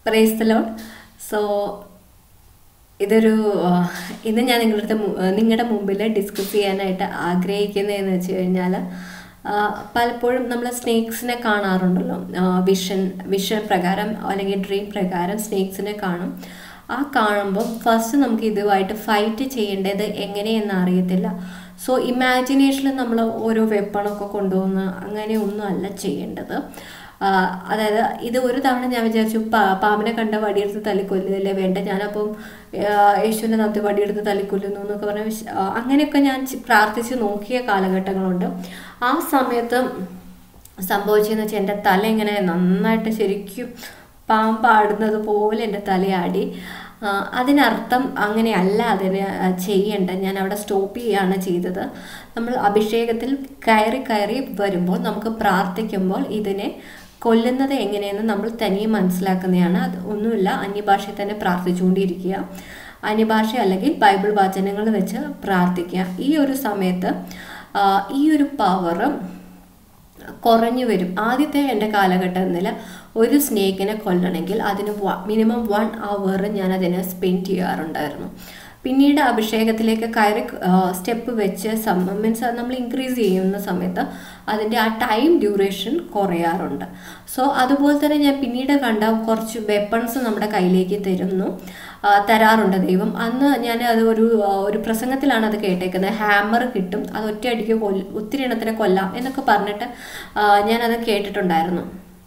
പ്രൈസ്തലോൺ so ഇതൊരു ആ, ഇന്ന് ഞാൻ നിങ്ങളുടെ അടുത്ത് മു- നിങ്ങളുടെ മുമ്പിൽ ഡിസ്കസ് ചെയ്യാനായിട്ട് ആഗ്രഹിക്കുന്നതെന്ന് വെച്ച് കഴിഞ്ഞാൽ പലപ്പോഴും നമ്മൾ സ്നേക്സിനെ കാണാറുണ്ടല്ലോ വിഷൻ വിഷൻ പ്രകാരം അല്ലെങ്കിൽ ഡ്രീം പ്രകാരം സ്നേക്സിനെ കാണും ആ കാണുമ്പോൾ ഫസ്റ്റ് നമുക്ക് ഇതുമായിട്ട് ഫൈറ്റ് ചെയ്യേണ്ടത് എങ്ങനെയെന്ന് അറിയത്തില്ല സോ ഇമാജിനേഷനിൽ നമ്മൾ ഓരോ വെപ്പണൊക്കെ കൊണ്ടുവന്ന് അങ്ങനെയൊന്നും അല്ല ചെയ്യേണ്ടത് ആ, അതായത് ഇത് ഒരു തവണ ഞാൻ വിചാരിച്ചു പാ പാമ്പിനെ കണ്ട വടിയെടുത്ത് തല്ലിക്കൊല്ലുകയല്ലേ വേണ്ട ഞാനപ്പം ആ, യേശുവിൻ്റെ നാമത്തെ വടിയെടുത്ത് തല്ലിക്കൊല്ലുന്നു എന്നൊക്കെ പറഞ്ഞ വിശ- ആ, അങ്ങനെയൊക്കെ ഞാൻ ചി- പ്രാർത്ഥിച്ച് നോക്കിയ കാലഘട്ടങ്ങളുണ്ട് ആ സമയത്ത് സംഭവിച്ചതെന്ന് വെച്ചാൽ എൻ്റെ തല ഇങ്ങനെ നന്നായിട്ട് ശരിക്കും പാമ്പാടുന്നത് പോലെ എൻ്റെ തലയാടി ആ, അതിനർത്ഥം അങ്ങനെയല്ല അതിന് ചെയ്യേണ്ട ഞാൻ അവിടെ സ്റ്റോപ്പ് ചെയ്യുകയാണ് ചെയ്തത് നമ്മൾ അഭിഷേകത്തിൽ കയറി കയറി വരുമ്പോൾ നമുക്ക് പ്രാർത്ഥിക്കുമ്പോൾ ഇതിനെ കൊല്ലുന്നത് എങ്ങനെയെന്ന് നമ്മൾ തനിയെ മനസ്സിലാക്കുന്നതാണ് അത് ഒന്നുമില്ല അന്യഭാഷയിൽ തന്നെ പ്രാർത്ഥിച്ചുകൊണ്ടിരിക്കുക അന്യഭാഷ അല്ലെങ്കിൽ ബൈബിൾ വചനങ്ങൾ വെച്ച് പ്രാർത്ഥിക്കുക ഈ ഒരു സമയത്ത് ആ, ഈ ഒരു പവർ കുറഞ്ഞു വരും ആദ്യത്തെ എൻ്റെ കാലഘട്ടത്തിൽ ഒരു സ്നേക്കിനെ കൊല്ലണമെങ്കിൽ അതിന് മിനിമം വൺ അവർ ഞാൻ അതിനെ സ്പെൻഡ് ചെയ്യാറുണ്ടായിരുന്നു പിന്നീട് അഭിഷേകത്തിലേക്ക് കയറി സ്റ്റെപ്പ് വെച്ച് മീൻസ് നമ്മൾ ഇൻക്രീസ് ചെയ്യുന്ന സമയത്ത് അതിൻ്റെ ആ ടൈം ഡ്യൂറേഷൻ കുറയാറുണ്ട് സോ അതുപോലെ തന്നെ ഞാൻ പിന്നീട് കണ്ട കുറച്ച് വെപ്പൺസ് നമ്മുടെ കയ്യിലേക്ക് തരുന്നു ആ, തരാറുണ്ട് ദൈവം അന്ന് ഞാൻ അത് ഒരു ആ, ഒരു പ്രസംഗത്തിലാണ് അത് കേട്ടേക്കുന്നത് ഹാമർ കിട്ടും അത് ഒറ്റയടിക്ക് കൊല്ല ഒത്തിരി എണ്ണത്തിനെ കൊല്ലാം എന്നൊക്കെ പറഞ്ഞിട്ട് ആ, ഞാനത് കേട്ടിട്ടുണ്ടായിരുന്നു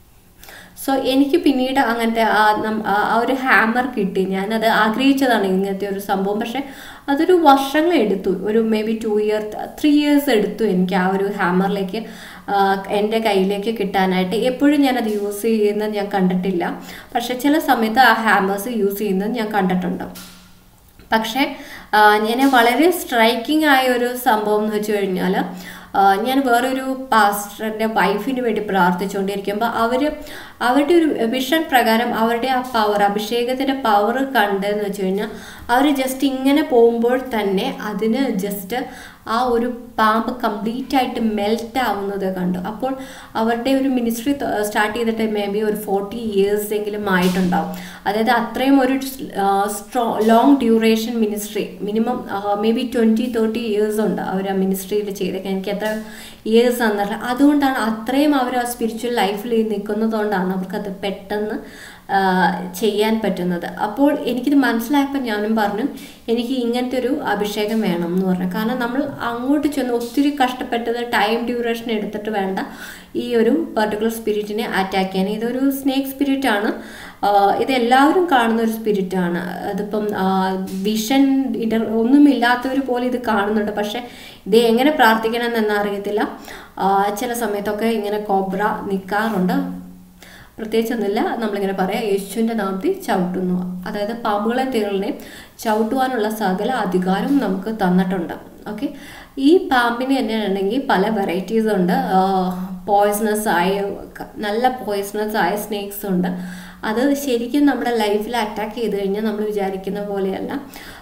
സോ എനിക്ക് പിന്നീട് അങ്ങനത്തെ ആ നം- ആ ആ ഒരു ഹാമർ കിട്ടി ഞാനത് ആഗ്രഹിച്ചതാണ് ഇങ്ങനത്തെ ഒരു സംഭവം പക്ഷെ അതൊരു വർഷങ്ങൾ എടുത്തു ഒരു maybe two year three years എടുത്തു എനിക്ക് ആ ഒരു ഹാമറിലേക്ക് എൻ്റെ കയ്യിലേക്ക് കിട്ടാനായിട്ട് എപ്പോഴും ഞാനത് യൂസ് ചെയ്യുന്നത് ഞാൻ കണ്ടിട്ടില്ല പക്ഷെ ചില സമയത്ത് ആ ഹാമേഴ്സ് യൂസ് ചെയ്യുന്നത് ഞാൻ കണ്ടിട്ടുണ്ട് പക്ഷേ ആ, ഞാൻ വളരെ സ്ട്രൈക്കിംഗ് ആയ ഒരു സംഭവം എന്ന് വെച്ച് കഴിഞ്ഞാൽ ഞാൻ വേറൊരു പാസ്റ്ററിൻ്റെ വൈഫിന് വേണ്ടി പ്രാർത്ഥിച്ചുകൊണ്ടിരിക്കുമ്പോൾ അവർ അവരുടെ ഒരു വിഷൻ പ്രകാരം അവരുടെ ആ പവർ അഭിഷേകത്തിൻ്റെ പവർ കണ്ടെന്ന് വെച്ച് കഴിഞ്ഞാൽ അവർ ജസ്റ്റ് ഇങ്ങനെ പോകുമ്പോൾ തന്നെ അതിന് ജസ്റ്റ് ആ ഒരു പാമ്പ് കംപ്ലീറ്റ് ആയിട്ട് മെൽറ്റ് ആവുന്നത് കണ്ടു അപ്പോൾ അവരുടെ ഒരു മിനിസ്ട്രി സ്റ്റാർട്ട് ചെയ്തിട്ട് മേ ബി ഒരു ഫോർട്ടി ഇയേഴ്സ് എങ്കിലും ആയിട്ടുണ്ടാവും അതായത് അത്രയും ഒരു സ്ട്രോ long duration ministry minimum maybe twenty thirty years ഉണ്ട് അവർ ആ മിനിസ്ട്രിയിൽ ചെയ്തേക്കാൻ എനിക്ക് എത്ര ഇയേഴ്സ് എന്നല്ല അതുകൊണ്ടാണ് അത്രയും അവർ ആ സ്പിരിച്വൽ ലൈഫിൽ നിൽക്കുന്നതുകൊണ്ടാണ് അവർക്കത് പെട്ടെന്ന് ആ, ചെയ്യാൻ പറ്റുന്നത് അപ്പോൾ എനിക്കിത് മനസ്സിലായപ്പോൾ ഞാനും പറഞ്ഞു എനിക്ക് ഇങ്ങനത്തെ ഒരു അഭിഷേകം വേണം എന്ന് പറഞ്ഞു കാരണം നമ്മൾ അങ്ങോട്ട് ചെന്ന് ഒത്തിരി കഷ്ടപ്പെട്ടത് ടൈം ഡ്യൂറേഷൻ എടുത്തിട്ട് വേണ്ട ഈ ഒരു പർട്ടിക്കുലർ സ്പിരിറ്റിനെ അറ്റാക്ക് ചെയ്യാൻ ഇതൊരു സ്നേക്ക് സ്പിരിറ്റാണ് ഇത് എല്ലാവരും കാണുന്ന ഒരു സ്പിരിറ്റാണ് അതിപ്പം വിഷൻ ഇടർ ഒന്നുമില്ലാത്തവർ പോലും ഇത് കാണുന്നുണ്ട് പക്ഷേ ഇത് എങ്ങനെ പ്രാർത്ഥിക്കണം എന്ന് അറിയത്തില്ല ആ, ചില സമയത്തൊക്കെ ഇങ്ങനെ കോബ്ര നിൽക്കാറുണ്ട് പ്രത്യേകിച്ചൊന്നുമില്ല നമ്മളിങ്ങനെ പറയാം യേശുവിൻ്റെ നാമത്തിൽ ചവിട്ടുന്നു അതായത് പാമ്പുകളെ തേളിനെ ചവിട്ടുവാനുള്ള സകല അധികാരവും നമുക്ക് തന്നിട്ടുണ്ട് ഓക്കെ ഈ പാമ്പിന് തന്നെയാണെങ്കിൽ പല വെറൈറ്റീസ് ഉണ്ട് പോയ്സണസ് ആയ നല്ല പോയ്സണസ് ആയ സ്നേക്സ് ഉണ്ട് അത് ശരിക്കും നമ്മുടെ ലൈഫിൽ അറ്റാക്ക് ചെയ്ത് കഴിഞ്ഞാൽ നമ്മൾ വിചാരിക്കുന്ന പോലെയല്ല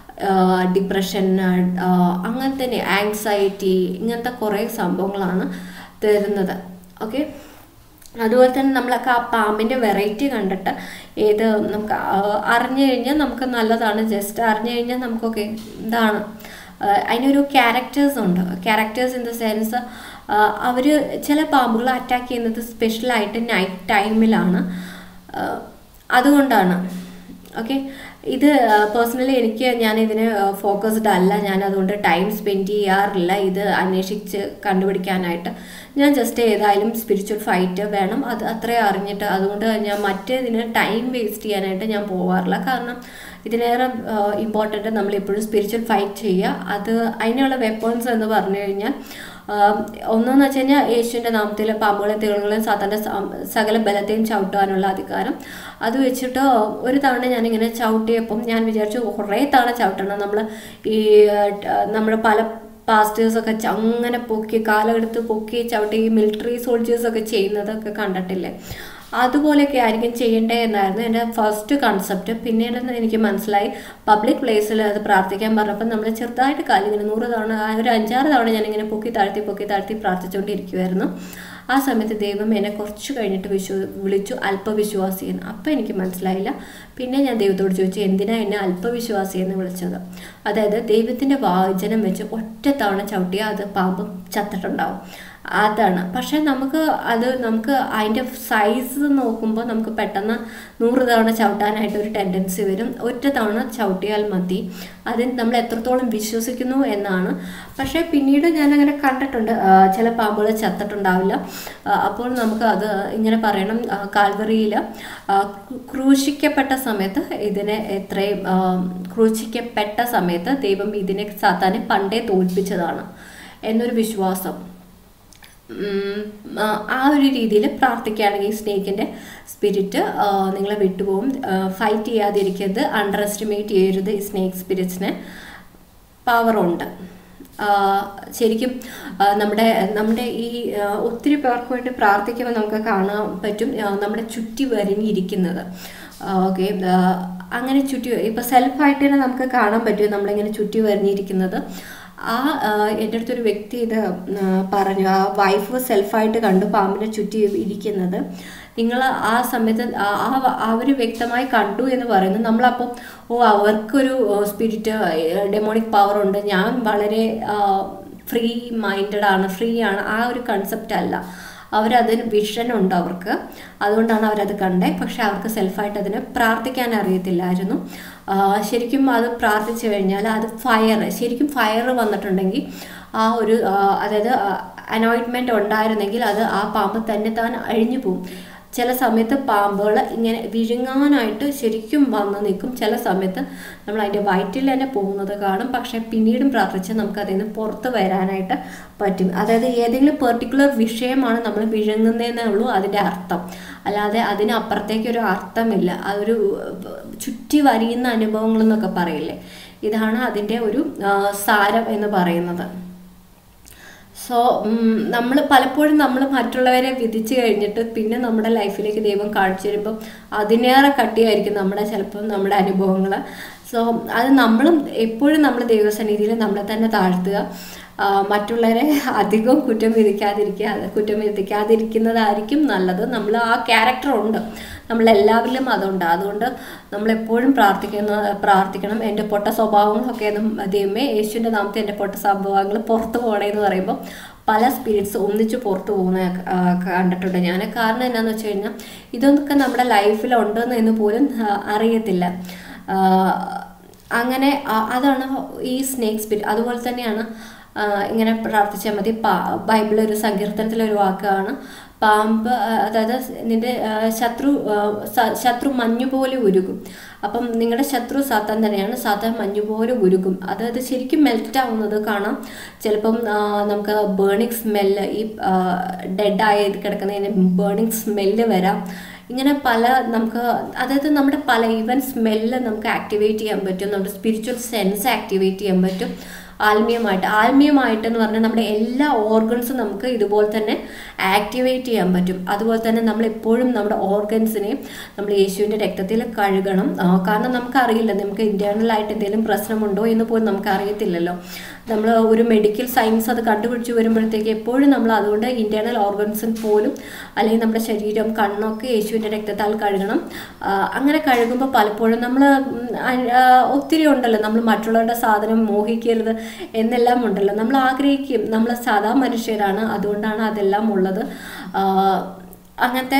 ഡിപ്രഷൻ അങ്ങനെ തന്നെ ആങ്സൈറ്റി ഇങ്ങനത്തെ കുറേ സംഭവങ്ങളാണ് തരുന്നത് ഓക്കെ അതുപോലെ തന്നെ നമ്മളൊക്കെ ആ പാമ്പിൻ്റെ വെറൈറ്റി കണ്ടിട്ട് ഏത് നമുക്ക് ആ- അറിഞ്ഞു കഴിഞ്ഞാൽ നമുക്ക് നല്ലതാണ് ജസ്റ്റ് അറിഞ്ഞു കഴിഞ്ഞാൽ നമുക്കൊക്കെ ഇതാണ് ആ, അതിനൊരു ക്യാരക്ടേഴ്സ് ഉണ്ട് ക്യാരക്ടേഴ്സ് ഇൻ ദ സെൻസ് അവർ ചില പാമ്പുകൾ അറ്റാക്ക് ചെയ്യുന്നത് സ്പെഷ്യലായിട്ട് നൈറ്റ് ടൈമിലാണ് അതുകൊണ്ടാണ് ഓക്കെ ഇത് പേഴ്സണലി എനിക്ക് ഞാൻ ഇതിന് ഫോക്കസ്ഡ് അല്ല ഞാൻ അതുകൊണ്ട് ടൈം സ്പെൻഡ് ചെയ്യാറില്ല ഇത് അന്വേഷിച്ച് കണ്ടുപിടിക്കാനായിട്ട് ഞാൻ ജസ്റ്റ് ഏതായാലും സ്പിരിച്വൽ ഫൈറ്റ് വേണം അത് അത്രയും അറിഞ്ഞിട്ട് അതുകൊണ്ട് ഞാൻ മറ്റേതിന് ടൈം വേസ്റ്റ് ചെയ്യാനായിട്ട് ഞാൻ പോവാറില്ല കാരണം ഇതിനേറെ ഇമ്പോർട്ടൻ്റ് നമ്മൾ എപ്പോഴും സ്പിരിച്വൽ ഫൈറ്റ് ചെയ്യുക അത് അതിനുള്ള വെപ്പൺസ് എന്ന് പറഞ്ഞു കഴിഞ്ഞാൽ ആം, ഒന്നെന്ന് വെച്ച് കഴിഞ്ഞാൽ യേശുവിൻ്റെ നാമത്തിൽ പാമ്പുകളെ തേളുകളെയും സാത്താൻ്റെ സകല ബലത്തെയും ചവിട്ടാനുള്ള അധികാരം അത് വെച്ചിട്ട് ഒരു തവണ ഞാനിങ്ങനെ ചവിട്ടിയപ്പം ഞാൻ വിചാരിച്ചു കുറേ തവണ ചവിട്ടണം നമ്മൾ ഈ നമ്മുടെ പല പാസ്റ്റേഴ്സൊക്കെ ച- അങ്ങനെ പൊക്കി കാലെടുത്ത് പൊക്കി ചവിട്ടി ഈ മിലിറ്ററി സോൾജേഴ്സൊക്കെ ചെയ്യുന്നതൊക്കെ കണ്ടിട്ടില്ലേ അതുപോലെയൊക്കെ ആയിരിക്കും ചെയ്യേണ്ടേ എന്നായിരുന്നു എൻ്റെ ഫസ്റ്റ് കൺസെപ്റ്റ് പിന്നീട് എനിക്ക് മനസ്സിലായി പബ്ലിക് പ്ലേസിൽ അത് പ്രാർത്ഥിക്കാൻ പറഞ്ഞപ്പോൾ നമ്മൾ ചെറുതായിട്ട് കാലിങ്ങനെ നൂറ് തവണ ആ ഒരു അഞ്ചാറ് തവണ ഞാനിങ്ങനെ പൊക്കി താഴ്ത്തി പൊക്കി താഴ്ത്തി പ്രാർത്ഥിച്ചുകൊണ്ടിരിക്കുമായിരുന്നു ആ സമയത്ത് ദൈവം എന്നെ കുറച്ച് കഴിഞ്ഞിട്ട് വിശ്വ വിളിച്ചു അല്പവിശ്വാസി എന്ന് അപ്പം എനിക്ക് മനസ്സിലായില്ല പിന്നെ ഞാൻ ദൈവത്തോട് ചോദിച്ചു എന്തിനാ എന്നെ അല്പവിശ്വാസി എന്ന് വിളിച്ചത് അതായത് ദൈവത്തിൻ്റെ വാചനം വെച്ച് ഒറ്റ തവണ ചവിട്ടിയാൽ അത് പാമ്പ് ചത്തിട്ടുണ്ടാവും അതാണ് പക്ഷേ നമുക്ക് അത് നമുക്ക് അതിൻ്റെ സൈസ് നോക്കുമ്പോൾ നമുക്ക് പെട്ടെന്ന് നൂറ് തവണ ചവിട്ടാനായിട്ട് ഒരു ടെൻഡൻസി വരും ഒറ്റ തവണ ചവിട്ടിയാൽ മതി അതിന് നമ്മൾ എത്രത്തോളം വിശ്വസിക്കുന്നു എന്നാണ് പക്ഷേ പിന്നീട് ഞാൻ അങ്ങനെ കണ്ടിട്ടുണ്ട് ആ, ചില പാമ്പുകൾ ചത്തിട്ടുണ്ടാവില്ല ആ, അപ്പോൾ നമുക്ക് അത് ഇങ്ങനെ പറയണം കാൽവറിയിൽ ക്രൂശിക്കപ്പെട്ട സമയത്ത് ഇതിനെ എത്രയും ആ, ക്രൂശിക്കപ്പെട്ട സമയത്ത് ദൈവം ഇതിനെ സാത്താനെ പണ്ടേ തോൽപ്പിച്ചതാണ് എന്നൊരു വിശ്വാസം ഉം, ആ, ആ ഒരു രീതിയിൽ പ്രാർത്ഥിക്കുകയാണെങ്കിൽ സ്നേക്കിൻ്റെ സ്പിരിറ്റ് നിങ്ങളെ വിട്ടുപോകും ഫൈറ്റ് ചെയ്യാതിരിക്കരുത് അണ്ടർ എസ്റ്റിമേറ്റ് ചെയ്യരുത് ഈ സ്നേക്ക് സ്പിരിറ്റ്സിന് പവറുണ്ട് ശരിക്കും ആ, നമ്മുടെ നമ്മുടെ ഈ ആ, ഒത്തിരി പേർക്ക് വേണ്ടി പ്രാർത്ഥിക്കുമ്പോൾ നമുക്ക് കാണാൻ പറ്റും ആ, നമ്മുടെ ചുറ്റി വരിഞ്ഞിരിക്കുന്നത് ഓക്കെ അങ്ങനെ ചുറ്റി ഇപ്പം സെൽഫായിട്ട് തന്നെ നമുക്ക് കാണാൻ പറ്റും നമ്മളിങ്ങനെ ചുറ്റി വരിഞ്ഞിരിക്കുന്നത് ആ ആ, എൻ്റെ അടുത്തൊരു വ്യക്തി ഇത് ആ, പറഞ്ഞു ആ വൈഫ് സെൽഫായിട്ട് കണ്ടു പാമ്പിനെ ചുറ്റി ഇരിക്കുന്നത് നിങ്ങൾ ആ സമയത്ത് ആ- ആ അവർ വ്യക്തമായി കണ്ടു എന്ന് പറയുന്നു നമ്മളപ്പോൾ ഓ അവർക്കൊരു സ്പിരിറ്റ് ഡെമോണിക് പവർ ഉണ്ട് ഞാൻ വളരെ ഫ്രീ മൈൻഡഡ് ആണ് ഫ്രീ ആണ് ആ ഒരു കൺസെപ്റ്റ് അല്ല അവരതിന് വിഷൻ ഉണ്ട് അവർക്ക് അതുകൊണ്ടാണ് അവരത് കണ്ടേ പക്ഷെ അവർക്ക് സെൽഫായിട്ട് അതിന് പ്രാർത്ഥിക്കാൻ അറിയത്തില്ലായിരുന്നു ആ, ശരിക്കും അത് പ്രാർത്ഥിച്ചു കഴിഞ്ഞാൽ അത് ഫയർ ശരിക്കും ഫയർ വന്നിട്ടുണ്ടെങ്കിൽ ആ ഒരു ആ, അതായത് അനോയിൻമെൻറ്റ് ഉണ്ടായിരുന്നെങ്കിൽ അത് ആ പാമ്പ് തന്നെ താൻ അഴിഞ്ഞു പോകും ചില സമയത്ത് പാമ്പുകൾ ഇങ്ങനെ വിഴുങ്ങാനായിട്ട് ശരിക്കും വന്ന് നിൽക്കും ചില സമയത്ത് നമ്മൾ അതിൻ്റെ വയറ്റിൽ തന്നെ പോകുന്നത് കാണും പക്ഷേ പിന്നീടും പ്രാർത്ഥിച്ച് നമുക്ക് അതിൽ നിന്ന് പുറത്ത് വരാനായിട്ട് പറ്റും അതായത് ഏതെങ്കിലും പെർട്ടിക്കുലർ വിഷയമാണ് നമ്മൾ വിഴുങ്ങുന്നതെന്നേ ഉള്ളൂ അതിൻ്റെ അർത്ഥം അല്ലാതെ അതിനപ്പുറത്തേക്ക് ഒരു അർത്ഥമില്ല അതൊരു ചുറ്റി വരിയുന്ന അനുഭവങ്ങൾ എന്നൊക്കെ പറയില്ലേ ഇതാണ് അതിൻ്റെ ഒരു ആ, സാരം എന്ന് പറയുന്നത് സോ നമ്മൾ പലപ്പോഴും നമ്മൾ മറ്റുള്ളവരെ വിധിച്ചു കഴിഞ്ഞിട്ട് പിന്നെ നമ്മുടെ ലൈഫിലേക്ക് ദൈവം കാണിച്ചു തരുമ്പം അതിനേറെ കട്ടിയായിരിക്കും നമ്മുടെ ചിലപ്പം നമ്മുടെ അനുഭവങ്ങൾ സോ അത് നമ്മളും എപ്പോഴും നമ്മൾ ദൈവസന്നിധിയിൽ നമ്മളെ തന്നെ താഴ്ത്തുക ആ, മറ്റുള്ളവരെ അധികം കുറ്റം വിധിക്കാതിരിക്കുക അത് കുറ്റം വിധിക്കാതിരിക്കുന്നതായിരിക്കും നല്ലത് നമ്മൾ ആ ക്യാരക്ടർ ഉണ്ട് നമ്മളെല്ലാവരിലും അതുണ്ട് അതുകൊണ്ട് നമ്മളെപ്പോഴും പ്രാർത്ഥിക്കുന്ന പ്രാർത്ഥിക്കണം എൻ്റെ പൊട്ട സ്വഭാവങ്ങളൊക്കെ ഒന്നും ദൈവമേ യേശുവിൻ്റെ നാമത്തെ എൻ്റെ പൊട്ട സ്വഭാവങ്ങൾ പുറത്ത് പോകണേ എന്ന് പറയുമ്പോൾ പല സ്പിരിറ്റ്സ് ഒന്നിച്ച് പുറത്ത് പോകുന്ന ആ, കണ്ടിട്ടുണ്ട് ഞാൻ കാരണം എന്നാന്ന് വെച്ച് കഴിഞ്ഞാൽ ഇതൊക്കെ നമ്മുടെ ലൈഫിലുണ്ടെന്ന് എന്ന് പോലും ആ, അറിയത്തില്ല ആ, അങ്ങനെ ആ- അതാണ് ഈ സ്നേക്ക് സ്പിരിറ്റ് അതുപോലെ തന്നെയാണ് ആ, ഇങ്ങനെ പ്രാർത്ഥിച്ചാൽ മതി പാ ബൈബിളിൽ ഒരു സങ്കീർത്തനത്തിലൊരു വാക്കാണ് പാമ്പ് ആ, അതായത് നിന്റെ ആ, ശത്രു ആ, സ- ശത്രു മഞ്ഞുപോലെ ഉരുകും അപ്പം നിങ്ങളുടെ ശത്രു സാത്താൻ തന്നെയാണ് സാത്താൻ മഞ്ഞുപോലെ ഉരുകും അതായത് ശരിക്കും മെൽറ്റ് ആവുന്നത് കാണാം ചിലപ്പം ആ, നമുക്ക് ബേണിംഗ് സ്മെല്ല് ഈ ഡെഡായി കിടക്കുന്നതിന് ബേണിംഗ് സ്മെല്ല് വരാം ഇങ്ങനെ പല നമുക്ക് അതായത് നമ്മുടെ പല ഈവൻ സ്മെല്ല് നമുക്ക് ആക്ടിവേറ്റ് ചെയ്യാൻ പറ്റും നമ്മുടെ സ്പിരിച്വൽ സെൻസ് ആക്ടിവേറ്റ് ചെയ്യാൻ പറ്റും ആത്മീയമായിട്ട് ആത്മീയമായിട്ട് എന്ന് പറഞ്ഞാൽ നമ്മുടെ എല്ലാ ഓർഗൻസും നമുക്ക് ഇതുപോലെ തന്നെ ആക്ടിവേറ്റ് ചെയ്യാൻ പറ്റും അതുപോലെ തന്നെ നമ്മൾ എപ്പോഴും നമ്മുടെ ഓർഗൻസിനെ നമ്മൾ യേശുവിൻ്റെ രക്തത്തിൽ കഴുകണം ആ, കാരണം നമുക്കറിയില്ല നമുക്ക് internal ആയിട്ട് എന്തെങ്കിലും പ്രശ്നമുണ്ടോ എന്ന് പോലും നമുക്ക് അറിയത്തില്ലല്ലോ നമ്മൾ ഒരു മെഡിക്കൽ സയൻസ് അത് കണ്ടുപിടിച്ച് വരുമ്പോഴത്തേക്ക് എപ്പോഴും നമ്മൾ അതുകൊണ്ട് ഇൻറ്റേർണൽ ഓർഗൻസിൽ പോലും അല്ലെങ്കിൽ നമ്മുടെ ശരീരം കണ്ണൊക്കെ യേശുവിൻ്റെ രക്തത്താൽ കഴുകണം ആ, അങ്ങനെ കഴുകുമ്പോൾ പലപ്പോഴും നമ്മൾ ഒത്തിരി ഉണ്ടല്ലോ നമ്മൾ മറ്റുള്ളവരുടെ സാധനം മോഹിക്കരുത് എന്നെല്ലാം ഉണ്ടല്ലോ നമ്മൾ ആഗ്രഹിക്കും നമ്മൾ സാധാ മനുഷ്യരാണ് അതുകൊണ്ടാണ് അതെല്ലാം ഉള്ളത് ആ, അങ്ങനത്തെ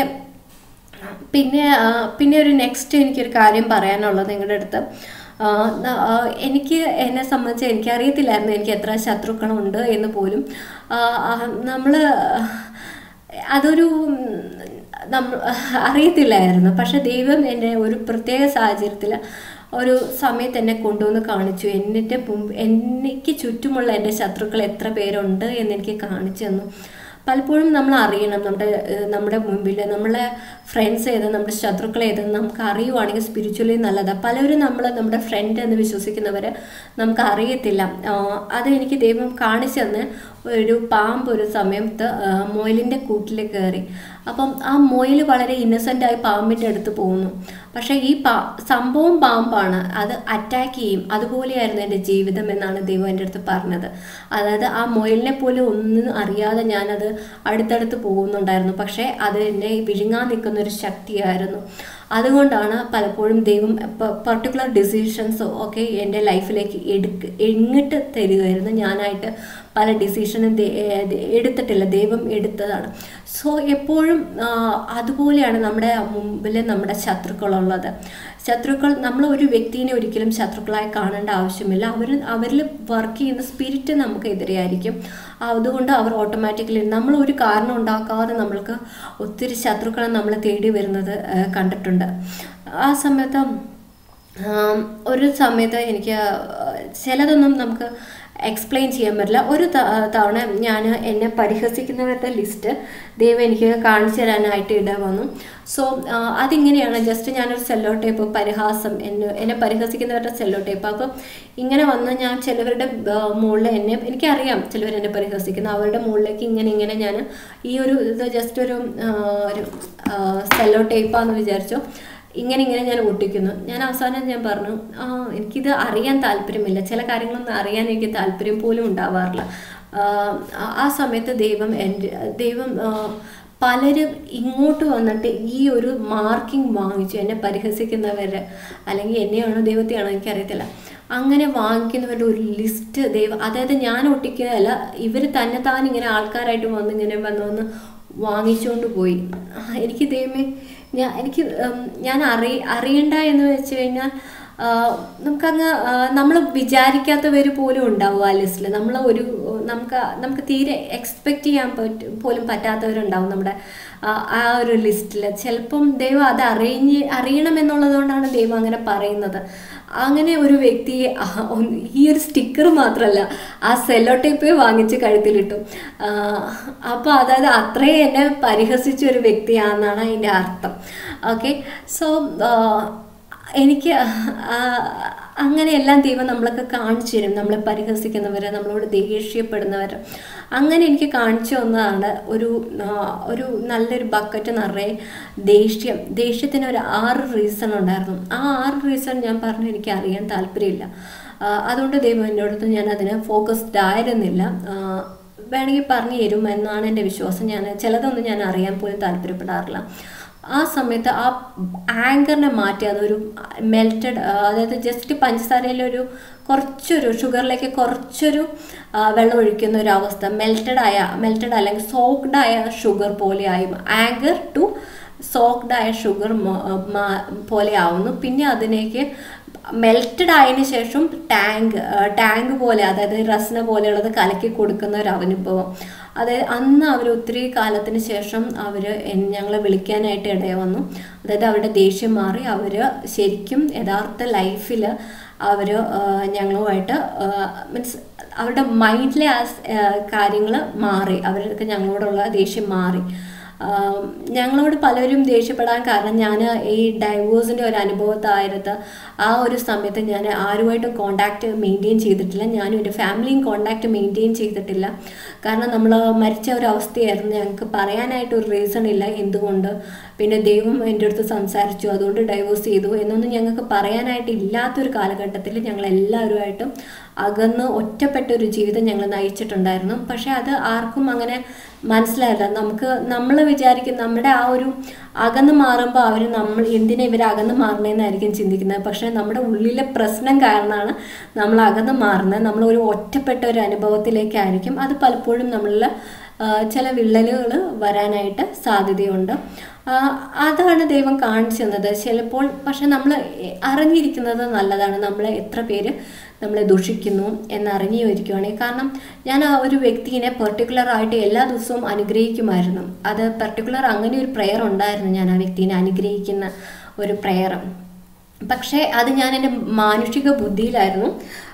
പിന്നെ ആ, പിന്നെ ഒരു നെക്സ്റ്റ് എനിക്കൊരു കാര്യം പറയാനുള്ളത് നിങ്ങളുടെ അടുത്ത് ആ, ന- ആ, എനിക്ക് എന്നെ സംബന്ധിച്ച് എനിക്കറിയത്തില്ലായിരുന്നു എനിക്ക് എത്ര ശത്രുക്കളുണ്ട് എന്ന് പോലും നമ്മൾ അതൊരു നമ്മൾ അറിയത്തില്ലായിരുന്നു പക്ഷെ ദൈവം എന്നെ ഒരു പ്രത്യേക സാഹചര്യത്തിൽ ഒരു സമയത്ത് എന്നെ കൊണ്ടുവന്ന് കാണിച്ചു എന്നിട്ട് മുമ്പ് എനിക്ക് ചുറ്റുമുള്ള എൻ്റെ ശത്രുക്കൾ എത്ര പേരുണ്ട് എന്ന് എനിക്ക് കാണിച്ചു തന്നു പലപ്പോഴും നമ്മൾ അറിയണം നമ്മുടെ ഏഹ്, നമ്മുടെ മുമ്പിൽ നമ്മളെ ഫ്രണ്ട്സ് ഏത് നമ്മുടെ ശത്രുക്കൾ ഏതെന്ന് നമുക്ക് അറിയുവാണെങ്കിൽ സ്പിരിച്വലി നല്ലതാണ് പലരും നമ്മൾ നമ്മുടെ ഫ്രണ്ട് എന്ന് വിശ്വസിക്കുന്നവരെ നമുക്ക് അറിയത്തില്ല ആഹ്, അത് എനിക്ക് ദൈവം കാണിച്ചു തന്ന് ഒരു പാമ്പ് ഒരു സമയത്ത് ആഹ്, മുയലിൻ്റെ കൂട്ടിൽ കയറി അപ്പം ആ മുയൽ വളരെ ഇന്നസെൻ്റായി പാമ്പിൻ്റെ അടുത്ത് പോകുന്നു പക്ഷേ ഈ പാ സംഭവം പാമ്പാണ് അത് അറ്റാക്ക് ചെയ്യും അതുപോലെയായിരുന്നു എൻ്റെ ജീവിതം എന്നാണ് ദൈവം എൻ്റെ അടുത്ത് പറഞ്ഞത് അതായത് ആ മുയലിനെ പോലും ഒന്നും അറിയാതെ ഞാനത് അടുത്തടുത്ത് പോകുന്നുണ്ടായിരുന്നു പക്ഷേ അത് എന്നെ വിഴുങ്ങാൻ നിൽക്കുന്ന ഒരു ശക്തിയായിരുന്നു അതുകൊണ്ടാണ് പലപ്പോഴും ദൈവം പർട്ടിക്കുലർ ഡിസിഷൻസ് ഒക്കെ എൻ്റെ ലൈഫിലേക്ക് എടുക്ക് എങ്ങിട്ട് തരികയായിരുന്നു ഞാനായിട്ട് പല ഡിസിഷനും എടുത്തിട്ടില്ല ദൈവം എടുത്തതാണ് സോ എപ്പോഴും ആ, അതുപോലെയാണ് നമ്മുടെ മുമ്പിൽ നമ്മുടെ ശത്രുക്കളുള്ളത് ശത്രുക്കൾ നമ്മൾ ഒരു വ്യക്തിനെ ഒരിക്കലും ശത്രുക്കളായി കാണേണ്ട ആവശ്യമില്ല അവർ അവരിൽ വർക്ക് ചെയ്യുന്ന സ്പിരിറ്റ് നമുക്ക് എതിരെയായിരിക്കും അതുകൊണ്ട് അവർ ഓട്ടോമാറ്റിക്കലി നമ്മൾ ഒരു കാരണം ഉണ്ടാക്കാതെ നമ്മൾക്ക് ഒത്തിരി ശത്രുക്കളെ നമ്മളെ തേടി വരുന്നത് ആ, കണ്ടിട്ടുണ്ട് ആ സമയത്ത് ആം, ഒരു സമയത്ത് എനിക്ക് ചിലതൊന്നും നമുക്ക് എക്സ്പ്ലെയിൻ ചെയ്യാൻ പറ്റില്ല ഒരു ത- തവണ ഞാൻ എന്നെ പരിഹസിക്കുന്നവരുടെ ലിസ്റ്റ് ദൈവം എനിക്ക് കാണിച്ചു തരാനായിട്ട് ഇട വന്നു സോ അതിങ്ങനെയാണ് ജസ്റ്റ് ഞാനൊരു സെല്ലോ ടേപ്പ് പരിഹാസം എന്നെ എന്നെ പരിഹസിക്കുന്നവരുടെ സെല്ലോ ടേപ്പ് അപ്പം ഇങ്ങനെ വന്ന് ഞാൻ ചിലവരുടെ മുകളിൽ എന്നെ എനിക്കറിയാം ചിലവർ എന്നെ പരിഹസിക്കുന്നു അവരുടെ മുകളിലേക്ക് ഇങ്ങനെ ഇങ്ങനെ ഞാൻ ഈ ഒരു ഇത് ജസ്റ്റ് ഒരു ആ, ഒരു സെല്ലോ ടേപ്പാന്ന് വിചാരിച്ചു ഇങ്ങനെ ഇങ്ങനെ ഞാൻ ഒട്ടിക്കുന്നു ഞാൻ അവസാനം ഞാൻ പറഞ്ഞു ആ എനിക്കിത് അറിയാൻ താല്പര്യമില്ല ചില കാര്യങ്ങളൊന്നും അറിയാൻ എനിക്ക് താല്പര്യം പോലും ഉണ്ടാവാറില്ല ആ, ആ- ആ സമയത്ത് ദൈവം എൻ്റെ ദൈവം ആ, പലരും ഇങ്ങോട്ട് വന്നിട്ട് ഈ ഒരു മാർക്കിംഗ് വാങ്ങിച്ചു എന്നെ പരിഹസിക്കുന്നവർ അല്ലെങ്കിൽ എന്നെയാണോ ദൈവത്തെയാണോ എനിക്കറിയത്തില്ല അങ്ങനെ വാങ്ങിക്കുന്നവരുടെ ഒരു ലിസ്റ്റ് ദൈവം അതായത് ഞാൻ ഒട്ടിക്കുന്നതല്ല ഇവർ തന്നെ താൻ ഇങ്ങനെ ആൾക്കാരായിട്ട് വന്ന് ഇങ്ങനെ വന്ന് വന്ന് വാങ്ങിച്ചുകൊണ്ട് പോയി ആ, എനിക്ക് ദൈവമേ ഞാൻ എനിക്ക് ഉം, ഞാൻ അറി അറിയണ്ട എന്ന് വെച്ച് കഴിഞ്ഞാൽ ആ, നമുക്കങ്ങ് നമ്മൾ വിചാരിക്കാത്തവർ പോലും ഉണ്ടാവും ആ ലിസ്റ്റിൽ നമ്മൾ ഒരു നമുക്ക് നമുക്ക് തീരെ എക്സ്പെക്റ്റ് ചെയ്യാൻ പറ്റും പോലും പറ്റാത്തവരുണ്ടാവും നമ്മുടെ ആ, ആ ഒരു ലിസ്റ്റിൽ ചിലപ്പം ദൈവം അത് അറിഞ്ഞ് അറിയണമെന്നുള്ളതുകൊണ്ടാണ് ദൈവം അങ്ങനെ പറയുന്നത് അങ്ങനെ ഒരു വ്യക്തിയെ ആ, ഒന്ന് ഈ ഒരു സ്റ്റിക്കർ മാത്രമല്ല ആ സെല്ലോ ടേപ്പ് വാങ്ങിച്ച് കഴുത്തിലിട്ടു അപ്പോൾ അതായത് അത്രയും എന്നെ പരിഹസിച്ച ഒരു വ്യക്തിയാണെന്നാണ് അതിൻ്റെ അർത്ഥം ഓക്കെ സോ എനിക്ക് ആ, അങ്ങനെയെല്ലാം ദൈവം നമ്മളൊക്കെ കാണിച്ചു തരും നമ്മളെ പരിഹസിക്കുന്നവർ നമ്മളോട് ദേഷ്യപ്പെടുന്നവർ അങ്ങനെ എനിക്ക് കാണിച്ചു തന്നതാണ് ഒരു ആ, ഒരു നല്ലൊരു ബക്കറ്റ് നിറയെ ദേഷ്യം ദേഷ്യത്തിന് ഒരു ആറ് റീസൺ ഉണ്ടായിരുന്നു ആ ആറ് റീസൺ ഞാൻ പറഞ്ഞു എനിക്ക് അറിയാൻ താല്പര്യമില്ല ആ, അതുകൊണ്ട് ദൈവം എൻ്റെ അടുത്ത് ഞാൻ അതിന് ഫോക്കസ്ഡ് ആയിരുന്നില്ല ആ, വേണമെങ്കിൽ പറഞ്ഞു തരും എന്നാണ് എൻ്റെ വിശ്വാസം ഞാൻ ചിലതൊന്നും ഞാൻ അറിയാൻ പോലും താല്പര്യപ്പെടാറില്ല ആ സമയത്ത് ആ ആങ്കറിനെ മാറ്റി അതൊരു മെൽറ്റഡ് അതായത് ജസ്റ്റ് പഞ്ചസാരയിലൊരു കുറച്ചൊരു ഷുഗറിലേക്ക് കുറച്ചൊരു ആ, വെള്ളം ഒഴിക്കുന്ന ഒരു അവസ്ഥ മെൽറ്റഡ് ആയ മെൽറ്റഡ് അല്ലെങ്കിൽ സോക്ഡ് ആയ ഷുഗർ പോലെ ആയി ആങ്കർ ടു സോക്ഡ് ആയ ഷുഗർ പോലെ ആവുന്നു പിന്നെ അതിലേക്ക് മെൽറ്റഡ് ആയതിനു ശേഷം ടാങ്ക് ടാങ്ക് പോലെ അതായത് റസ്ന പോലെയുള്ളത് കലക്കി കൊടുക്കുന്ന ഒരു അനുഭവം അതായത് അന്ന് അവർ ഒത്തിരി കാലത്തിന് ശേഷം അവർ ഞങ്ങളെ വിളിക്കാനായിട്ട് ഇടയ വന്നു അതായത് അവരുടെ ദേഷ്യം മാറി അവർ ശരിക്കും യഥാർത്ഥ ലൈഫിൽ അവർ ഞങ്ങളുമായിട്ട് മീൻസ് അവരുടെ മൈൻഡിലെ ആ കാര്യങ്ങൾ മാറി അവർക്ക് ഞങ്ങളോടുള്ള ദേഷ്യം മാറി ആം, ഞങ്ങളോട് പലരും ദേഷ്യപ്പെടാൻ കാരണം ഞാൻ ഈ ഡൈവോഴ്സിൻ്റെ ഒരു അനുഭവത്തായിരുന്നത് ആ ഒരു സമയത്ത് ഞാൻ ആരുമായിട്ടും കോണ്ടാക്റ്റ് മെയിൻറ്റെയിൻ ചെയ്തിട്ടില്ല ഞാനും എൻ്റെ ഫാമിലിയും കോണ്ടാക്റ്റ് മെയിൻറ്റെയിൻ ചെയ്തിട്ടില്ല കാരണം നമ്മൾ മരിച്ച ഒരു അവസ്ഥയായിരുന്നു ഞങ്ങൾക്ക് പറയാനായിട്ട് ഒരു റീസൺ ഇല്ല എന്തുകൊണ്ട് പിന്നെ ദൈവം എൻ്റെ അടുത്ത് സംസാരിച്ചു അതുകൊണ്ട് ഡൈവോഴ്സ് ചെയ്തു എന്നൊന്നും ഞങ്ങൾക്ക് പറയാനായിട്ട് ഇല്ലാത്തൊരു കാലഘട്ടത്തിൽ ഞങ്ങൾ എല്ലാവരുമായിട്ടും അകന്ന് ഒറ്റപ്പെട്ട ഒരു ജീവിതം ഞങ്ങൾ നയിച്ചിട്ടുണ്ടായിരുന്നു പക്ഷേ അത് ആർക്കും അങ്ങനെ മനസ്സിലായില്ല നമുക്ക് നമ്മൾ വിചാരിക്കും നമ്മുടെ ആ ഒരു അകന്ന് മാറുമ്പോൾ അവർ നമ്മൾ എന്തിനാ ഇവർ അകന്ന് മാറണേന്നായിരിക്കും ചിന്തിക്കുന്നത് പക്ഷേ നമ്മുടെ ഉള്ളിലെ പ്രശ്നം കാരണമാണ് നമ്മൾ അകന്ന് മാറുന്നത് നമ്മൾ ഒരു ഒറ്റപ്പെട്ട ഒരു അനുഭവത്തിലേക്കായിരിക്കും അത് പലപ്പോഴും നമ്മളിൽ ചില വിള്ളലുകൾ വരാനായിട്ട് സാധ്യതയുണ്ട് ആ, അതാണ് ദൈവം കാണിച്ചു തന്നത് ചിലപ്പോൾ പക്ഷെ നമ്മൾ അറിഞ്ഞിരിക്കുന്നത് നല്ലതാണ് നമ്മളെ എത്ര പേര് നമ്മളെ ദുഷിക്കുന്നു എന്നറിഞ്ഞു ഇരിക്കുകയാണെങ്കിൽ കാരണം ഞാൻ ആ ഒരു വ്യക്തിനെ പെർട്ടിക്കുലർ ആയിട്ട് എല്ലാ ദിവസവും അനുഗ്രഹിക്കുമായിരുന്നു അത് പെർട്ടിക്കുലർ അങ്ങനെ ഒരു പ്രെയർ ഉണ്ടായിരുന്നു ഞാൻ ആ വ്യക്തിനെ അനുഗ്രഹിക്കുന്ന ഒരു പ്രെയർ പക്ഷേ അത് ഞാൻ എൻ്റെ മാനുഷിക ബുദ്ധിയിലായിരുന്നു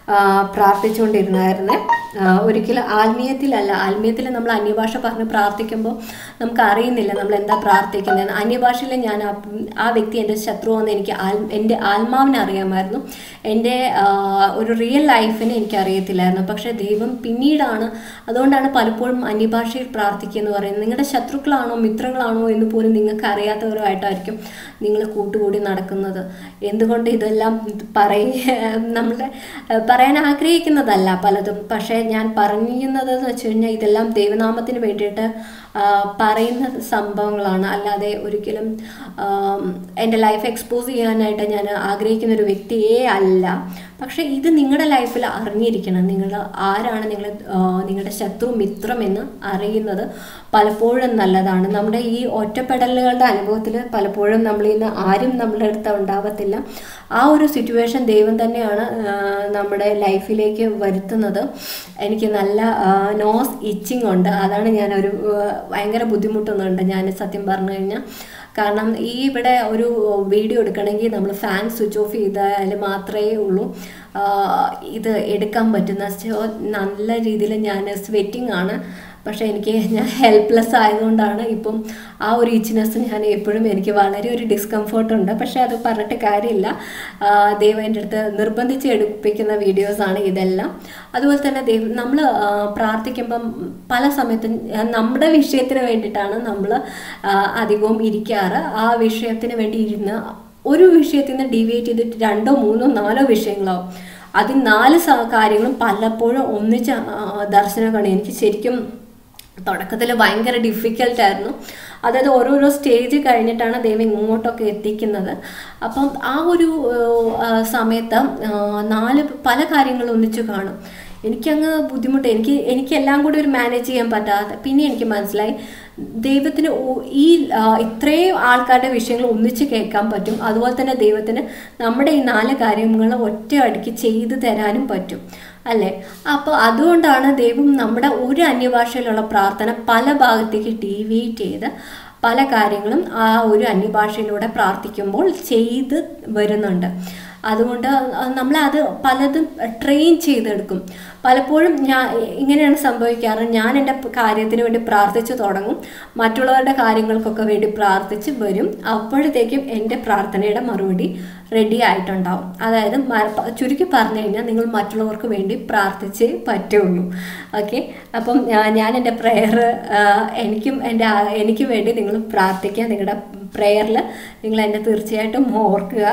ആ, പ്രാർത്ഥിച്ചുകൊണ്ടിരുന്നായിരുന്നു ആ, ഒരിക്കലും ആത്മീയത്തിലല്ല ആത്മീയത്തിൽ നമ്മൾ അന്യഭാഷ പറഞ്ഞ് പ്രാർത്ഥിക്കുമ്പോൾ നമുക്ക് അറിയുന്നില്ല നമ്മൾ എന്താ പ്രാർത്ഥിക്കുന്നതെന്ന് അന്യഭാഷയിൽ ഞാൻ ആ ആ വ്യക്തി എൻ്റെ ശത്രുവെന്ന് എനിക്ക് ആൽ എൻ്റെ ആത്മാവിനെ അറിയാമായിരുന്നു എൻ്റെ ആ, ഒരു റിയൽ ലൈഫിനെ എനിക്ക് അറിയത്തില്ലായിരുന്നു പക്ഷേ ദൈവം പിന്നീടാണ് അതുകൊണ്ടാണ് പലപ്പോഴും അന്യഭാഷയിൽ പ്രാർത്ഥിക്കുക എന്ന് പറയുന്നത് നിങ്ങളുടെ ശത്രുക്കളാണോ മിത്രങ്ങളാണോ എന്ന് പോലും നിങ്ങൾക്ക് അറിയാത്തവരുമായിട്ടായിരിക്കും നിങ്ങൾ കൂട്ടുകൂടി നടക്കുന്നത് എന്തുകൊണ്ട് ഇതെല്ലാം പറയ നമ്മുടെ പറയാൻ ആഗ്രഹിക്കുന്നതല്ല പലതും പക്ഷേ ഞാൻ പറയുന്നത് എന്ന് വെച്ച് കഴിഞ്ഞാൽ ഇതെല്ലാം ദൈവനാമത്തിന് വേണ്ടിയിട്ട് ആ, പറയുന്ന സംഭവങ്ങളാണ് അല്ലാതെ ഒരിക്കലും ആം, എൻ്റെ ലൈഫ് എക്സ്പോസ് ചെയ്യാനായിട്ട് ഞാൻ ആഗ്രഹിക്കുന്ന ഒരു വ്യക്തിയേ അല്ല പക്ഷേ ഇത് നിങ്ങളുടെ ലൈഫിൽ അറിഞ്ഞിരിക്കണം നിങ്ങൾ ആരാണ് നിങ്ങൾ നിങ്ങളുടെ ശത്രു മിത്രം എന്ന് അറിയുന്നത് പലപ്പോഴും നല്ലതാണ് നമ്മുടെ ഈ ഒറ്റപ്പെടലുകളുടെ അനുഭവത്തിൽ പലപ്പോഴും നമ്മളിൽ നിന്ന് ആരും നമ്മളുടെ അടുത്ത് ഉണ്ടാവത്തില്ല ആ ഒരു സിറ്റുവേഷൻ ദൈവം തന്നെയാണ് ആ, നമ്മുടെ ലൈഫിലേക്ക് വരുത്തുന്നത് എനിക്ക് നല്ല നോസ് ഇച്ചിങ് ഉണ്ട് അതാണ് ഞാനൊരു ആ, ഭയങ്കര ബുദ്ധിമുട്ടൊന്നുണ്ട് ഞാൻ സത്യം പറഞ്ഞു കഴിഞ്ഞാൽ കാരണം ഈ ഇവിടെ ഒരു വീഡിയോ എടുക്കണമെങ്കിൽ നമ്മൾ ഫാൻ സ്വിച്ച് ഓഫ് ചെയ്താൽ മാത്രമേ ഉള്ളൂ ആ, ഇത് എടുക്കാൻ പറ്റുന്ന സോ നല്ല രീതിയിൽ ഞാൻ സ്വെറ്റിംഗ് ആണ് പക്ഷേ എനിക്ക് ഞാൻ ഹെൽപ്ലെസ് ആയതുകൊണ്ടാണ് ഇപ്പം ആ ഒരു ഇച്ചിനെസ് ഞാൻ എപ്പോഴും എനിക്ക് വളരെ ഒരു ഡിസ്കംഫോർട്ട് ഉണ്ട് പക്ഷേ അത് പറഞ്ഞിട്ട് കാര്യമില്ല ആ, ദൈവം എൻ്റെ അടുത്ത് നിർബന്ധിച്ച് എടുപ്പിക്കുന്ന വീഡിയോസാണ് ഇതെല്ലാം അതുപോലെ തന്നെ ദൈവം നമ്മൾ പ്രാർത്ഥിക്കുമ്പം പല സമയത്തും ആ, നമ്മുടെ വിഷയത്തിന് വേണ്ടിയിട്ടാണ് നമ്മൾ അധികവും ഇരിക്കാറ് ആ വിഷയത്തിന് വേണ്ടി ഇരുന്ന് ഒരു വിഷയത്തിൽ നിന്ന് ഡീവിയേറ്റ് ചെയ്തിട്ട് രണ്ടോ മൂന്നോ നാലോ വിഷയങ്ങളാവും അതിൽ നാല് സ- കാര്യങ്ങളും പലപ്പോഴും ഒന്നിച്ച് ആ, ദർശനം കാണും എനിക്ക് ശരിക്കും തുടക്കത്തിൽ ഭയങ്കര ഡിഫിക്കൽട്ടായിരുന്നു അതായത് ഓരോരോ സ്റ്റേജ് കഴിഞ്ഞിട്ടാണ് ദൈവം ഇങ്ങോട്ടൊക്കെ എത്തിക്കുന്നത് അപ്പം ആ ഒരു ആ, സമയത്ത് ആ, നാല് പല കാര്യങ്ങളും ഒന്നിച്ച് കാണും എനിക്കങ്ങ് ബുദ്ധിമുട്ട് എനിക്ക് എനിക്ക് എല്ലാം കൂടി ഒരു മാനേജ് ചെയ്യാൻ പറ്റാതെ പിന്നെ എനിക്ക് മനസ്സിലായി ദൈവത്തിന് ഓ- ഈ ആ, ഇത്രയും ആൾക്കാരുടെ വിഷയങ്ങൾ ഒന്നിച്ച് കേൾക്കാൻ പറ്റും അതുപോലെ തന്നെ ദൈവത്തിന് നമ്മുടെ ഈ നാല് കാര്യങ്ങൾ ഒറ്റ അടിക്ക് ചെയ്തു തരാനും പറ്റും അല്ലേ അപ്പോൾ അതുകൊണ്ടാണ് ദൈവം നമ്മുടെ ഒരു അന്യഭാഷയിലുള്ള പ്രാർത്ഥന പല ഭാഗത്തേക്ക് ഡീവിയേറ്റ് ചെയ്ത് പല കാര്യങ്ങളും ആ ഒരു അന്യഭാഷയിലൂടെ പ്രാർത്ഥിക്കുമ്പോൾ ചെയ്ത് വരുന്നുണ്ട് അതുകൊണ്ട് നമ്മളത് പലതും ട്രെയിൻ ചെയ്തെടുക്കും പലപ്പോഴും ഞാൻ ഇങ്ങനെയാണ് സംഭവിക്കാറ് ഞാൻ എൻ്റെ കാര്യത്തിന് വേണ്ടി പ്രാർത്ഥിച്ചു തുടങ്ങും മറ്റുള്ളവരുടെ കാര്യങ്ങൾക്കൊക്കെ വേണ്ടി പ്രാർത്ഥിച്ച് വരും അപ്പോഴത്തേക്കും എൻ്റെ പ്രാർത്ഥനയുടെ മറുപടി റെഡി ആയിട്ടുണ്ടാവും അതായത് മ- ചുരുക്കി പറഞ്ഞു കഴിഞ്ഞാൽ നിങ്ങൾ മറ്റുള്ളവർക്ക് വേണ്ടി പ്രാർത്ഥിച്ചേ പറ്റുള്ളൂ ഓക്കെ അപ്പം ഞാൻ ഞാൻ എൻ്റെ പ്രെയർ എനിക്കും എൻ്റെ ആ- എനിക്ക് വേണ്ടി നിങ്ങൾ പ്രാർത്ഥിക്കുക നിങ്ങളുടെ പ്രെയറിൽ നിങ്ങൾ എന്നെ തീർച്ചയായിട്ടും ഓർക്കുക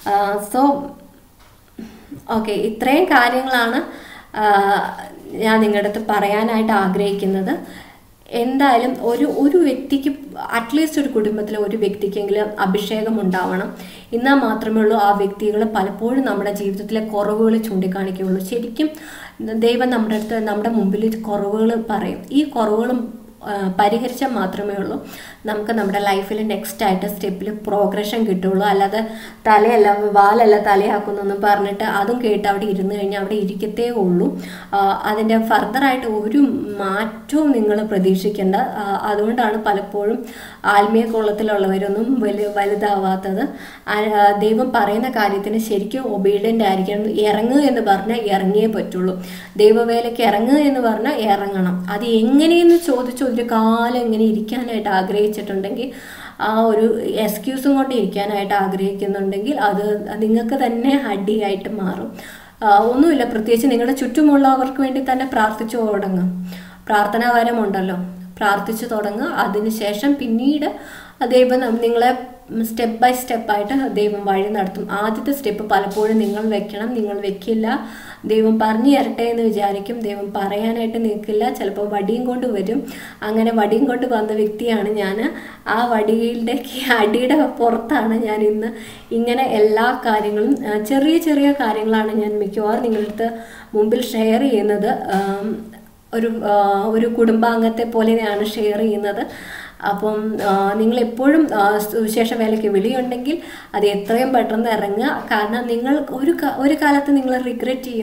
സോ ഓക്കെ ഇത്രയും കാര്യങ്ങളാണ് ആ, ഞാൻ നിങ്ങളുടെ അടുത്ത് പറയാനായിട്ട് ആഗ്രഹിക്കുന്നത് എന്തായാലും ഒരു ഒരു വ്യക്തിക്ക് അറ്റ്ലീസ്റ്റ് ഒരു കുടുംബത്തിലെ ഒരു വ്യക്തിക്കെങ്കിലും അഭിഷേകം ഉണ്ടാവണം എന്നാൽ മാത്രമേ ഉള്ളൂ ആ വ്യക്തികൾ പലപ്പോഴും നമ്മുടെ ജീവിതത്തിലെ കുറവുകൾ ചൂണ്ടിക്കാണിക്കുകയുള്ളൂ ശരിക്കും ദൈവം നമ്മുടെ അടുത്ത് നമ്മുടെ മുമ്പിൽ കുറവുകൾ പറയും ഈ കുറവുകളും ആ, പരിഹരിച്ചാൽ മാത്രമേ ഉള്ളൂ നമുക്ക് നമ്മുടെ ലൈഫിൽ നെക്സ്റ്റ് ആയിട്ട് സ്റ്റെപ്പിൽ പ്രോഗ്രഷൻ കിട്ടുള്ളൂ അല്ലാതെ തലയല്ല വാലല്ല തലയാക്കുന്നൊന്നും പറഞ്ഞിട്ട് അതും കേട്ട് അവിടെ ഇരുന്ന് കഴിഞ്ഞാൽ അവിടെ ഇരിക്കത്തേ ഉള്ളൂ ആ, അതിൻ്റെ ഫർദറായിട്ട് ഒരു മാറ്റവും നിങ്ങൾ പ്രതീക്ഷിക്കേണ്ട ആ, അതുകൊണ്ടാണ് പലപ്പോഴും ആത്മീയ കോളത്തിലുള്ളവരൊന്നും വലു വലുതാവാത്തത് ആ, ആ, ദൈവം പറയുന്ന കാര്യത്തിന് ശരിക്കും ഒബീഡിയൻ്റ് ആയിരിക്കണം ഇറങ്ങുക എന്ന് പറഞ്ഞാൽ ഇറങ്ങിയേ പറ്റുള്ളൂ ദൈവവേലയ്ക്ക് ഇറങ്ങുക എന്ന് പറഞ്ഞാൽ ഇറങ്ങണം അത് എങ്ങനെയെന്ന് ചോദിച്ചു ഒരു കാലം ഇങ്ങനെ ഇരിക്കാനായിട്ട് ആഗ്രഹിച്ചിട്ടുണ്ടെങ്കിൽ ആ ഒരു എക്സ്ക്യൂസും കൊണ്ട് ഇരിക്കാനായിട്ട് ആഗ്രഹിക്കുന്നുണ്ടെങ്കിൽ അത് നിങ്ങൾക്ക് തന്നെ അടിയായിട്ട് മാറും ആ, ഒന്നുമില്ല പ്രത്യേകിച്ച് നിങ്ങളുടെ ചുറ്റുമുള്ളവർക്ക് വേണ്ടി തന്നെ പ്രാർത്ഥിച്ചു തുടങ്ങും പ്രാർത്ഥനാവരമുണ്ടല്ലോ പ്രാർത്ഥിച്ചു തുടങ്ങുക അതിനുശേഷം പിന്നീട് ദൈവം നം- നിങ്ങളെ സ്റ്റെപ്പ് ബൈ സ്റ്റെപ്പായിട്ട് ദൈവം വഴി നടത്തും ആദ്യത്തെ സ്റ്റെപ്പ് പലപ്പോഴും നിങ്ങൾ വെക്കണം നിങ്ങൾ വെക്കില്ല ദൈവം പറഞ്ഞു തരട്ടെ എന്ന് വിചാരിക്കും ദൈവം പറയാനായിട്ട് നിൽക്കില്ല ചിലപ്പോൾ വടിയും കൊണ്ട് വരും അങ്ങനെ വടിയും കൊണ്ട് വന്ന വ്യക്തിയാണ് ഞാൻ ആ വടിയുടെ അടിയുടെ പുറത്താണ് ഞാൻ ഇന്ന് ഇങ്ങനെ എല്ലാ കാര്യങ്ങളും ആ, ചെറിയ ചെറിയ കാര്യങ്ങളാണ് ഞാൻ മിക്കവാറും നിങ്ങളടുത്ത് മുമ്പിൽ ഷെയർ ചെയ്യുന്നത് ആം, ഒരു ആ, ഒരു കുടുംബാംഗത്തെ പോലെയാണ് ഷെയർ ചെയ്യുന്നത് അപ്പം നിങ്ങൾ എപ്പോഴും സുവിശേഷ വേലയ്ക്ക് വിളിയുണ്ടെങ്കിൽ അത് എത്രയും പെട്ടെന്ന് ഇറങ്ങുക കാരണം നിങ്ങൾ ഒരു ക- ഒരു കാലത്ത് നിങ്ങൾ റിഗ്രറ്റ് ചെയ്യും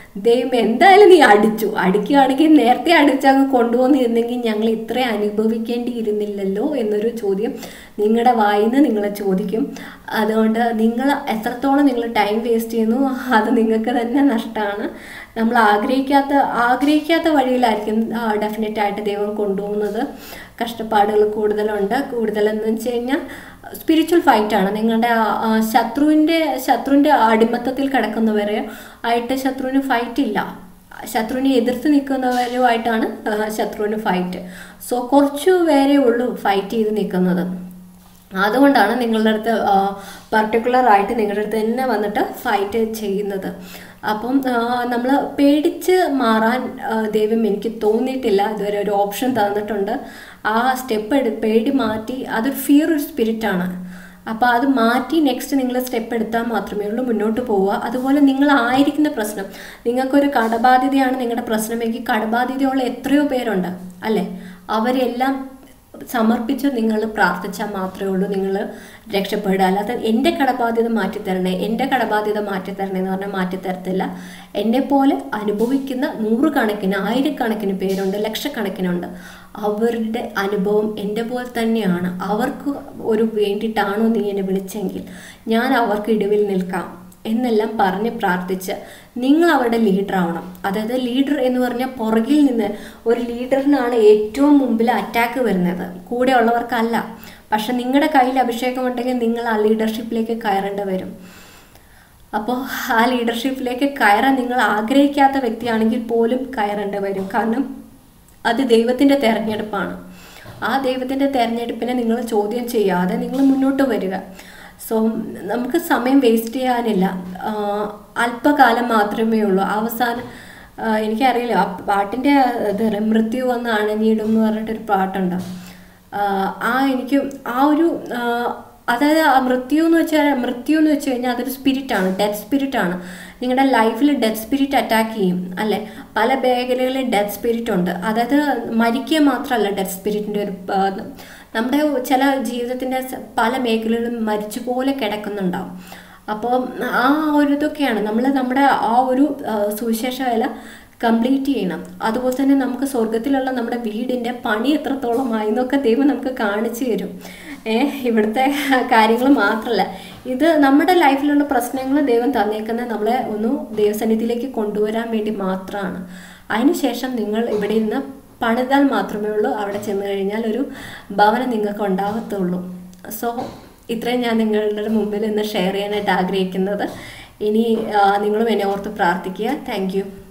ദൈവം എന്തായാലും നീ അടിച്ചു അടിക്കുകയാണെങ്കിൽ നേരത്തെ അടിച്ചങ്ങ് കൊണ്ടുവന്നിരുന്നെങ്കിൽ ഞങ്ങൾ ഇത്രയും അനുഭവിക്കേണ്ടിയിരുന്നില്ലല്ലോ എന്നൊരു ചോദ്യം നിങ്ങളുടെ വായിൽ നിന്ന് നിങ്ങൾ ചോദിക്കും അതുകൊണ്ട് നിങ്ങൾ എത്രത്തോളം നിങ്ങൾ ടൈം വേസ്റ്റ് ചെയ്യുന്നു അത് നിങ്ങൾക്ക് തന്നെ നഷ്ടമാണ് നമ്മൾ ആഗ്രഹിക്കാത്ത ആഗ്രഹിക്കാത്ത വഴിയിലായിരിക്കും ഡെഫിനറ്റ് ആയിട്ട് ദൈവം കൊണ്ടുപോകുന്നത് കഷ്ടപ്പാടുകൾ കൂടുതലുണ്ട് കൂടുതലെന്ന് വെച്ച് കഴിഞ്ഞാൽ സ്പിരിച്വൽ ഫൈറ്റാണ് നിങ്ങളുടെ ആ- ആ ശത്രുവിൻ്റെ ശത്രുവിൻ്റെ അടിമത്തത്തിൽ കിടക്കുന്നവരെ ആയിട്ട് ശത്രുവിന് ഫൈറ്റ് ഇല്ല ശത്രുവിനെ എതിർത്ത് നിൽക്കുന്നവരുമായിട്ടാണ് ആ, ശത്രുവിന് ഫൈറ്റ് സോ കുറച്ചു പേരേ ഉള്ളൂ ഫൈറ്റ് ചെയ്ത് നിൽക്കുന്നത് അതുകൊണ്ടാണ് നിങ്ങളുടെ അടുത്ത് പർട്ടിക്കുലർ ആയിട്ട് നിങ്ങളുടെ അടുത്ത് തന്നെ വന്നിട്ട് ഫൈറ്റ് ചെയ്യുന്നത് അപ്പം നമ്മൾ പേടിച്ച് മാറാൻ ആ, ദൈവം എനിക്ക് തോന്നിയിട്ടില്ല ഇതുവരെ ഒരു ഓപ്ഷൻ തന്നിട്ടുണ്ട് ആ സ്റ്റെപ്പ് എടു പേടി മാറ്റി അതൊരു ഫിയർ ഒരു സ്പിരിറ്റാണ് അപ്പോൾ അത് മാറ്റി നെക്സ്റ്റ് നിങ്ങൾ സ്റ്റെപ്പ് എടുത്താൽ മാത്രമേ ഉള്ളൂ മുന്നോട്ട് പോവുക അതുപോലെ നിങ്ങൾ ആയിരിക്കുന്ന പ്രശ്നം നിങ്ങൾക്കൊരു കടബാധ്യതയാണ് നിങ്ങളുടെ പ്രശ്നമെങ്കിൽ കടബാധ്യതയുള്ള എത്രയോ പേരുണ്ട് അല്ലേ അവരെല്ലാം സമർപ്പിച്ച് നിങ്ങൾ പ്രാർത്ഥിച്ചാൽ മാത്രമേ ഉള്ളൂ നിങ്ങൾ രക്ഷപ്പെടുക അല്ലാതെ എൻ്റെ കടബാധ്യത മാറ്റിത്തരണേ എൻ്റെ കടബാധ്യത മാറ്റിത്തരണേ എന്ന് പറഞ്ഞാൽ മാറ്റിത്തരത്തില്ല എന്നെ പോലെ അനുഭവിക്കുന്ന നൂറുകണക്കിന് ആയിരക്കണക്കിന് പേരുണ്ട് ലക്ഷക്കണക്കിനുണ്ട് അവരുടെ അനുഭവം എൻ്റെ പോലെ തന്നെയാണ് അവർക്ക് ഒരു വേണ്ടിയിട്ടാണോ നീ എന്നെ വിളിച്ചെങ്കിൽ ഞാൻ അവർക്ക് ഇടിവിൽ നിൽക്കാം എന്നെല്ലാം പറഞ്ഞ് പ്രാർത്ഥിച്ച് നിങ്ങൾ അവരുടെ ലീഡർ ആവണം അതായത് ലീഡർ എന്ന് പറഞ്ഞാൽ പുറകിൽ നിന്ന് ഒരു ലീഡറിനാണ് ഏറ്റവും മുമ്പിൽ അറ്റാക്ക് വരുന്നത് കൂടെ ഉള്ളവർക്കല്ല പക്ഷെ നിങ്ങളുടെ കയ്യിൽ അഭിഷേകം ഉണ്ടെങ്കിൽ നിങ്ങൾ ആ ലീഡർഷിപ്പിലേക്ക് കയറേണ്ടി വരും അപ്പോൾ ആ ലീഡർഷിപ്പിലേക്ക് കയറാൻ നിങ്ങൾ ആഗ്രഹിക്കാത്ത വ്യക്തിയാണെങ്കിൽ പോലും കയറേണ്ടി വരും കാരണം അത് ദൈവത്തിൻ്റെ തെരഞ്ഞെടുപ്പാണ് ആ ദൈവത്തിൻ്റെ തെരഞ്ഞെടുപ്പിനെ നിങ്ങൾ ചോദ്യം ചെയ്യാതെ നിങ്ങൾ മുന്നോട്ട് വരിക സോ നമുക്ക് സമയം വേസ്റ്റ് ചെയ്യാനില്ല ആഹ് അല്പകാലം മാത്രമേ ഉള്ളൂ അവസാനം ആഹ് എനിക്കറിയില്ല ആ പാട്ടിൻ്റെ ഇത് മൃത്യു വന്ന് അണഞ്ഞിടും എന്ന് പറഞ്ഞിട്ടൊരു പാട്ടുണ്ട് ആഹ് ആ എനിക്ക് ആ ഒരു ആഹ് അതായത് ആ മൃത്യു എന്ന് വെച്ചാൽ മൃത്യു എന്ന് വെച്ച് കഴിഞ്ഞാൽ അതൊരു സ്പിരിറ്റാണ് ഡെത്ത് സ്പിരിറ്റാണ് നിങ്ങളുടെ ലൈഫിൽ ഡെത്ത് സ്പിരിറ്റ് അറ്റാക്ക് ചെയ്യും അല്ലേ പല മേഖലകളിൽ ഡെത്ത് സ്പിരിറ്റ് ഉണ്ട് അതായത് മരിക്കുക മാത്രമല്ല ഡെത്ത് സ്പിരിറ്റിൻ്റെ ഒരു ആ, നമ്മുടെ ചില ജീവിതത്തിൻ്റെ സ- പല മേഖലകളിലും മരിച്ചു പോലെ കിടക്കുന്നുണ്ടാവും അപ്പോൾ ആ ഒരു ഇതൊക്കെയാണ് നമ്മൾ നമ്മുടെ ആ ഒരു ആ, സുവിശേഷ വേല കംപ്ലീറ്റ് ചെയ്യണം അതുപോലെ തന്നെ നമുക്ക് സ്വർഗത്തിലുള്ള നമ്മുടെ വീടിൻ്റെ പണി എത്രത്തോളമായി എന്നൊക്കെ ദൈവം നമുക്ക് കാണിച്ചു തരും ഏ ഇവിടുത്തെ കാര്യങ്ങൾ മാത്രമല്ല ഇത് നമ്മുടെ ലൈഫിലുള്ള പ്രശ്നങ്ങൾ ദൈവം തന്നേക്കുന്നത് നമ്മളെ ഒന്ന് ദൈവസന്നിധിയിലേക്ക് കൊണ്ടുവരാൻ വേണ്ടി മാത്രമാണ് അതിനുശേഷം നിങ്ങൾ ഇവിടെ നിന്ന് പണിതാൽ മാത്രമേ ഉള്ളൂ അവിടെ ചെന്ന് കഴിഞ്ഞാൽ ഒരു ഭവനം നിങ്ങൾക്ക് ഉണ്ടാകത്തുള്ളൂ സോ ഇത്രയും ഞാൻ നിങ്ങളുടെ മുമ്പിൽ ഇന്ന് ഷെയർ ചെയ്യാനായിട്ട് ആഗ്രഹിക്കുന്നത് ഇനി ആ, നിങ്ങളും എന്നെ ഓർത്ത് പ്രാർത്ഥിക്കുക താങ്ക് യു